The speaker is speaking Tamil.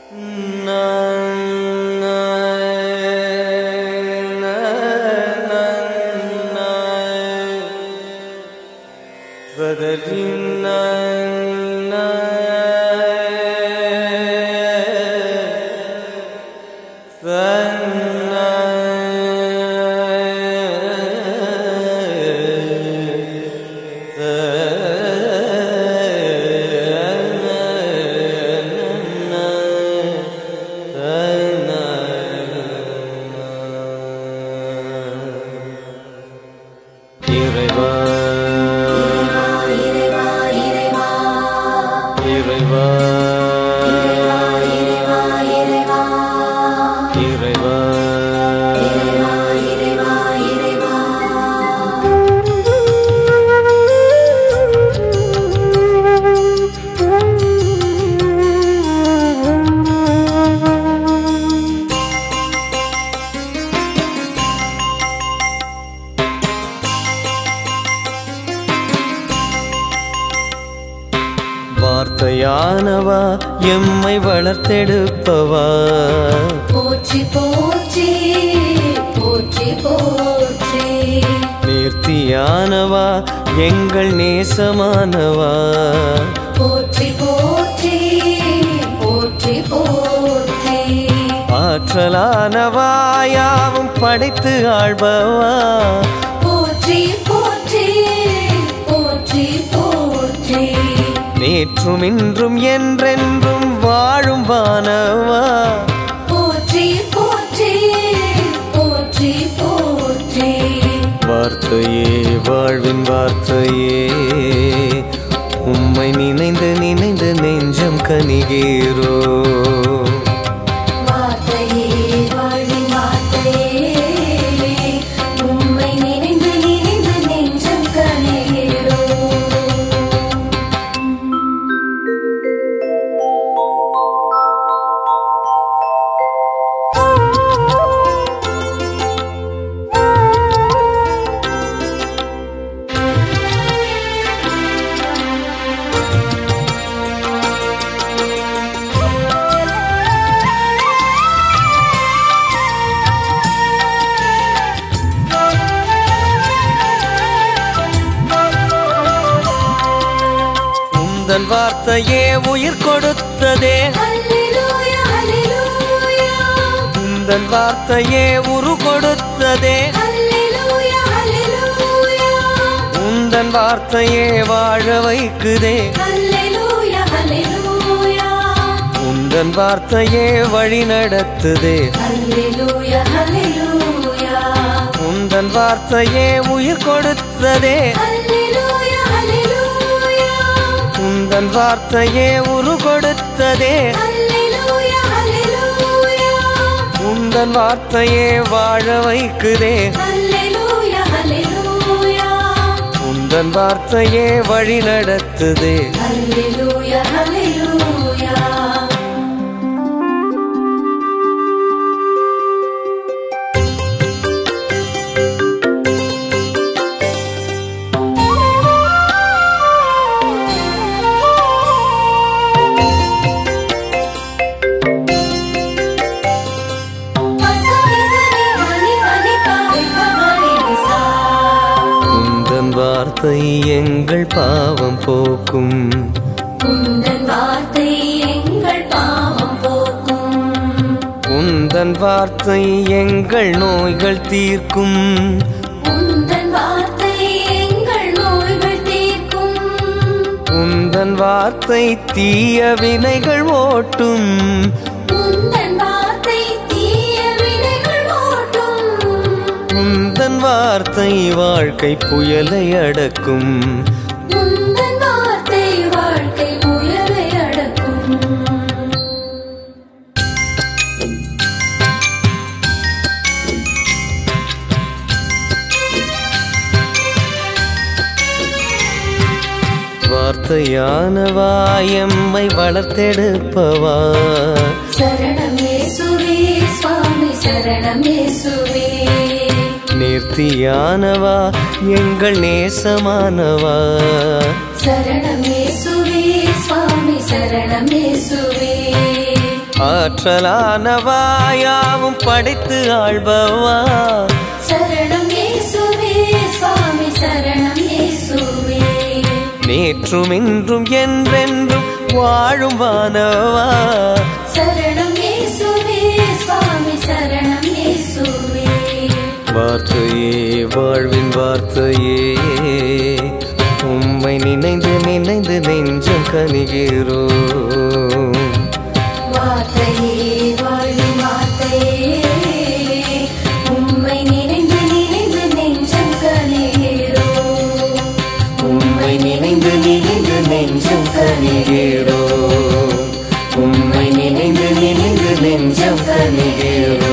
இறைவா இறைவா இறைவா இறைவா இறைவா இறைவா இறைவா இறைவா இறைவா இறைவா வார்த்தையானவா எம்மை வளர்த்தெடுப்பவா போற்றி போற்றி போற்றி போற்றி நேர்த்தியானவா எங்கள் நேசமானவா போற்றி போற்றி போற்றி போற்றி ஆற்றலானவா யாவும் படைத்து ஆள்பவா போற்றி போற்றி போற்றி போற்றி நேற்றும் இன்றும் என்றென்றும் வாழும் வானவா போற்றி போற்றி போற்றி போற்றி வார்த்தையே வாழ்வின் வார்த்தையே உம்மை நினைந்து நினைந்து நெஞ்சம் கனிகேரோ வார்த்தையே வாழின் வார்த்தையே உம்மை நினைந்து நினைந்து நெஞ்சம் கனிகிறோ உந்தன் வார்த்தையே உயிர் கொடுத்ததே ஹல்லேலூயா ஹல்லேலூயா உந்தன் வார்த்தையே உரு கொடுத்ததே ஹல்லேலூயா ஹல்லேலூயா உந்தன் வார்த்தையே வாழ வைக்குதே ஹல்லேலூயா ஹல்லேலூயா உந்தன் வார்த்தையே வழி நடத்துதே ஹல்லேலூயா ஹல்லேலூயா உந்தன் வார்த்தையே உயிர் கொடுத்ததே ஹல்லேலூயா ஹல்லேலூயா உந்தன் வார்த்தையே உரு கொடுத்ததே ஹல்லேலூயா ஹல்லேலூயா உந்தன் வார்த்தையே வாழ வைக்குதே ஹல்லேலூயா ஹல்லேலூயா உந்தன் வார்த்தையே வழி நடத்துதே ஹல்லேலூயா ஹல்லேலூயா பசவிசரி மணி மணி பாவிப்ப மணி நிசா உந்தன் வார்த்தை எங்கள் பாவம் போக்கும் உந்தன் வார்த்தை எங்கள் பாவம் போக்கும் உந்தன் வார்த்தை எங்கள் நோய்கள் தீர்க்கும் உந்தன் வார்த்தை எங்கள் நோய்கள் தீர்க்கும் உந்தன் வார்த்தை தீய வினைகள் ஓட்டும் உந்தன் வார்த்தை தீய வினைகள் ஓட்டும் உந்தன் வார்த்தை வாழ்க்கை புயலை அடக்கும் உந்தன் வார்த்தை வாழ்க்கை புயலை அடக்கும் வார்த்தையானவா எம்மை வளர்த்தெடுப்பவா சரணம் இயேசுவே சுவாமி சரணம் இயேசுவே நேர்த்தியானவா எங்கள் நேசமானவா சரணம் இயேசுவே சுவாமி சரணம் இயேசுவே ஆற்றலானவா யாவும் படைத்து ஆள்பவா சரணம் இயேசுவே சுவாமி சரணம் இயேசுவே நேற்றும் இன்றும் என்றென்றும் வாழும் வானவா சரணம் இயேசுவே சுவாமி சரணம் இயேசுவே வார்த்தையே வாழ்வின் வார்த்தையே உம்மை நினைந்து நினைந்து நெஞ்சம் கனிகிறோ வார்த்தையே வாழும் வார்த்தையே உம்மை நினைந்து நினைந்து நெஞ்சம் கனிகிறோ உம்மை நினைந்து நினைந்து நெஞ்சம் கனிகிறோ உம்மை நினைந்து நினைந்து நெஞ்சம் கனிகிறோ